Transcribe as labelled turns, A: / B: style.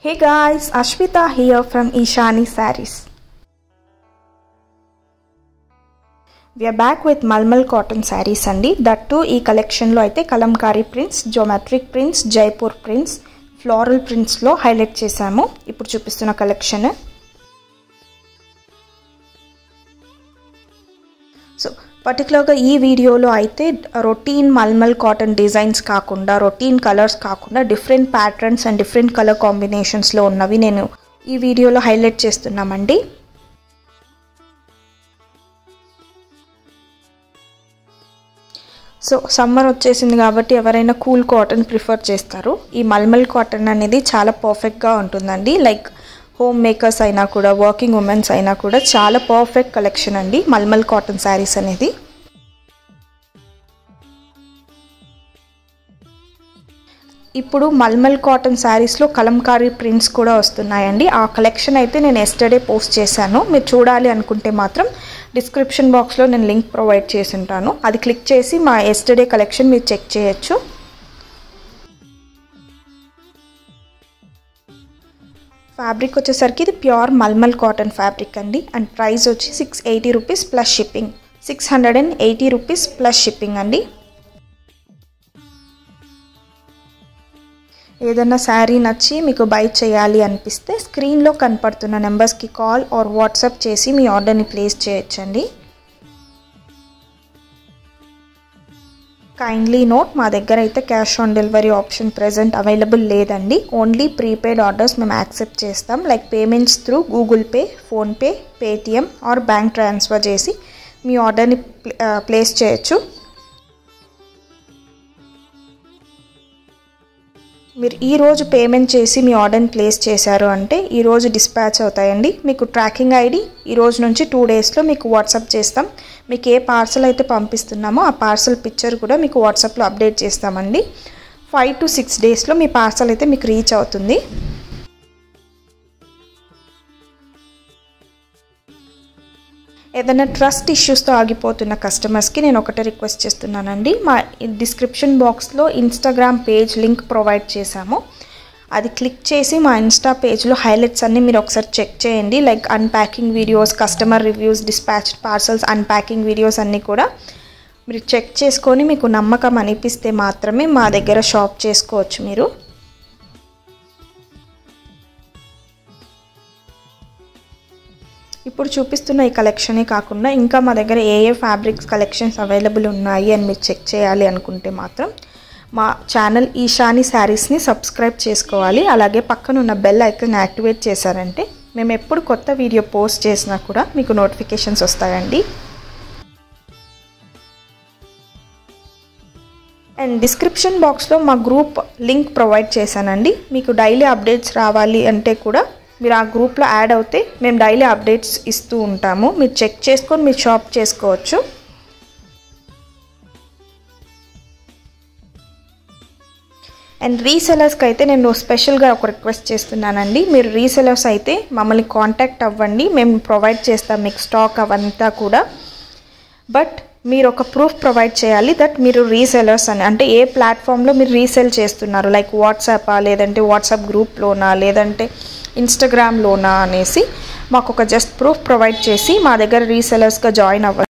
A: Hey guys, Ashwita here from Ishani Saris. We are back with Malmal cotton sarees అండి that to ఈ కలెక్షన్లో అయితే Kalamkari prints geometric prints Jaipur prints floral ప్రింట్స్లో highlight చేశాము ఇప్పుడు చూపిస్తున్న కలెక్షన్ సో పర్టికులర్గా ఈ వీడియోలో అయితే రొటీన్ మల్మల్ కాటన్ డిజైన్స్ కాకుండా రొటీన్ కలర్స్ కాకుండా different patterns and different colour కాంబినేషన్స్లో ఉన్నవి నేను ఈ వీడియోలో హైలైట్ చేస్తున్నామండి సో సమ్మర్ వచ్చేసింది కాబట్టి ఎవరైనా కూల్ కాటన్ ప్రిఫర్ చేస్తారు ఈ మల్మల్ కాటన్ అనేది చాలా పర్ఫెక్ట్గా ఉంటుందండి లైక్ హోమ్ మేకర్స్ అయినా కూడా వర్కింగ్ ఉమెన్స్ అయినా కూడా చాలా పర్ఫెక్ట్ కలెక్షన్ అండి మల్మల్ కాటన్ శారీస్ అనేది ఇప్పుడు మల్మల్ కాటన్ శారీస్లో కలంకారీ ప్రింట్స్ కూడా వస్తున్నాయండి ఆ కలెక్షన్ అయితే నేను ఎస్టర్డే పోస్ట్ చేశాను మీరు చూడాలి అనుకుంటే మాత్రం డిస్క్రిప్షన్ బాక్స్లో నేను లింక్ ప్రొవైడ్ చేసి ఉంటాను అది క్లిక్ చేసి మా ఎస్టర్డే కలెక్షన్ మీరు చెక్ చేయొచ్చు ఫ్యాబ్రిక్ వచ్చేసరికి ఇది ప్యూర్ మల్మల్ కాటన్ ఫ్యాబ్రిక్ అండి అండ్ ప్రైస్ వచ్చి six eighty rupees plus shipping six hundred and eighty rupees plus shipping అండి ఏదైనా శారీ నచ్చి మీకు బై చేయాలి అనిపిస్తే స్క్రీన్లో కనపడుతున్న నెంబర్స్కి కాల్ ఆర్ వాట్సాప్ చేసి మీ ఆర్డర్ని ప్లేస్ చేయొచ్చండి కైండ్లీ నోట్ మా దగ్గర అయితే cash on delivery option present available లేదండి ఓన్లీ ప్రీపెయిడ్ ఆర్డర్స్ మేము యాక్సెప్ట్ చేస్తాం like payments through Google Pay PhonePe Paytm or bank transfer చేసి మీ ఆర్డర్ని ప్లేస్ చేయొచ్చు మీరు ఈరోజు పేమెంట్ చేసి మీ ఆర్డర్ని ప్లేస్ చేశారు అంటే ఈరోజు డిస్పాచ్ అవుతాయండి మీకు ట్రాకింగ్ ఐడి ఈ రోజు నుంచి టూ డేస్లో మీకు వాట్సాప్ చేస్తాం మీకు ఏ పార్సల్ అయితే పంపిస్తున్నామో ఆ పార్సల్ పిక్చర్ కూడా మీకు వాట్సాప్లో అప్డేట్ చేస్తామండి ఫైవ్ టు సిక్స్ డేస్లో మీ పార్సల్ అయితే మీకు రీచ్ అవుతుంది ఏదైనా ట్రస్ట్ ఇష్యూస్తో ఆగిపోతున్న కస్టమర్స్కి నేను ఒకటే రిక్వెస్ట్ చేస్తున్నానండి మా డిస్క్రిప్షన్ బాక్స్లో ఇన్స్టాగ్రామ్ పేజ్ లింక్ ప్రొవైడ్ చేశాము అది క్లిక్ చేసి మా ఇన్స్టా పేజ్లో హైలైట్స్ అన్నీ మీరు ఒకసారి చెక్ చేయండి like unpacking videos customer reviews dispatch parcels unpacking videos అన్నీ కూడా మీరు చెక్ చేసుకొని మీకు నమ్మకం అనిపిస్తే మాత్రమే మా దగ్గర షాప్ చేసుకోవచ్చు మీరు ఇప్పుడు చూపిస్తున్న ఈ కలెక్షనే కాకుండా ఇంకా మా దగ్గర ఏ ఏ ఫ్యాబ్రిక్స్ కలెక్షన్స్ అవైలబుల్ ఉన్నాయి అని మీరు చెక్ చేయాలి అనుకుంటే మాత్రం మా ఛానల్ ఈశాని శారీస్ని సబ్స్క్రైబ్ చేసుకోవాలి అలాగే పక్కన ఉన్న బెల్ ఐకన్ యాక్టివేట్ చేశారంటే మేము ఎప్పుడు కొత్త వీడియో పోస్ట్ చేసినా కూడా మీకు నోటిఫికేషన్స్ వస్తాయండి అండ్ డిస్క్రిప్షన్ బాక్స్లో మా గ్రూప్ లింక్ ప్రొవైడ్ చేశానండి మీకు డైలీ అప్డేట్స్ రావాలి అంటే కూడా మీరు ఆ గ్రూప్లో యాడ్ అవుతే మేము డైలీ అప్డేట్స్ ఇస్తూ ఉంటాము మీరు చెక్ చేసుకొని మీరు షాప్ చేసుకోవచ్చు అండ్ రీసెలర్స్కి అయితే నేను స్పెషల్గా ఒక రిక్వెస్ట్ చేస్తున్నానండి మీరు రీసెలర్స్ అయితే మమ్మల్ని కాంటాక్ట్ అవ్వండి మేము ప్రొవైడ్ చేస్తాం మీకు స్టాక్ అవంతా కూడా బట్ మీరు ఒక ప్రూఫ్ ప్రొవైడ్ చేయాలి దట్ మీరు రీసెలర్స్ అని అంటే ఏ ప్లాట్ఫామ్లో మీరు రీసెల్ చేస్తున్నారు లైక్ వాట్సాపా లేదంటే వాట్సాప్ గ్రూప్లోనా లేదంటే ఇన్స్టాగ్రామ్లోనా అనేసి మాకు ఒక జస్ట్ ప్రూఫ్ ప్రొవైడ్ చేసి మా దగ్గర రీసెలర్స్గా జాయిన్ అవ్వండి